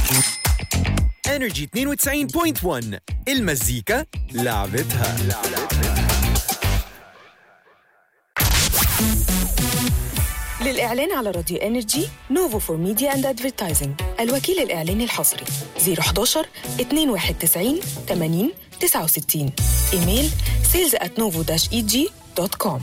انرجي 92.1 المزيكا لعبتها للإعلان على راديو انرجي نوفو فور ميديا اند ادفرتايزنج الوكيل الإعلاني الحصري 011 291 80 69 ايميل sales at novo eg.com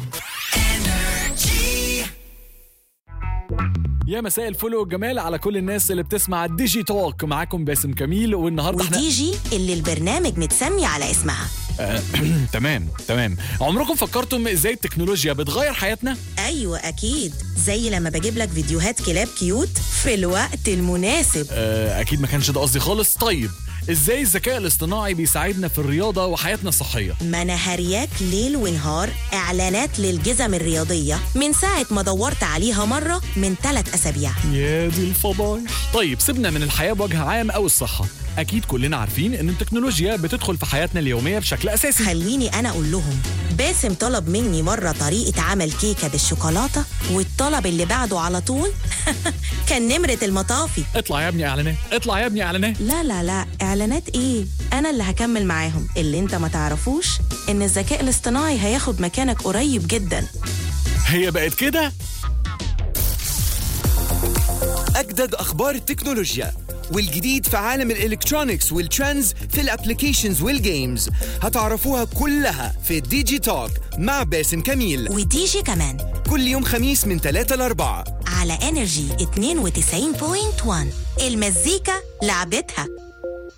يا مساء الفل والجمال على كل الناس اللي بتسمع الديجي توك معاكم باسم كميل والنهارده احنا ودي جي اللي البرنامج متسمي على اسمها تمام تمام عمركم فكرتم ازاي التكنولوجيا بتغير حياتنا ايوه اكيد زي لما بجيب لك فيديوهات كلاب كيوت في الوقت المناسب آه، اكيد ما كانش ده قصدي خالص طيب ازاي الذكاء الاصطناعي بيساعدنا في الرياضه وحياتنا الصحيه ما انا هرياك ليل ونهار اعلانات للجزم الرياضيه من ساعه ما دورت عليها مره من ثلاث اسابيع يا دي الفضايح طيب سيبنا من الحياه بوجه عام او الصحه اكيد كلنا عارفين ان التكنولوجيا بتدخل في حياتنا اليوميه بشكل اساسي خليني انا اقول لهم باسم طلب مني مره طريقه عمل كيكه بالشوكولاته والطلب اللي بعده على طول كان نمره المطافي اطلع يا ابني اعلانات اطلع يا ابني اعلانات لا لا لا اعلانات ايه انا اللي هكمل معاهم اللي انت ما تعرفوش ان الذكاء الاصطناعي هياخد مكانك قريب جدا هي بقت كده أجدد أخبار التكنولوجيا والجديد في عالم الإلكترونيكس والترندز في الأبليكيشنز والجيمز هتعرفوها كلها في ديجي توك مع باسم كميل ودي جي كمان كل يوم خميس من 3 ل 4 على انرجي 92.1 المزيكا لعبتها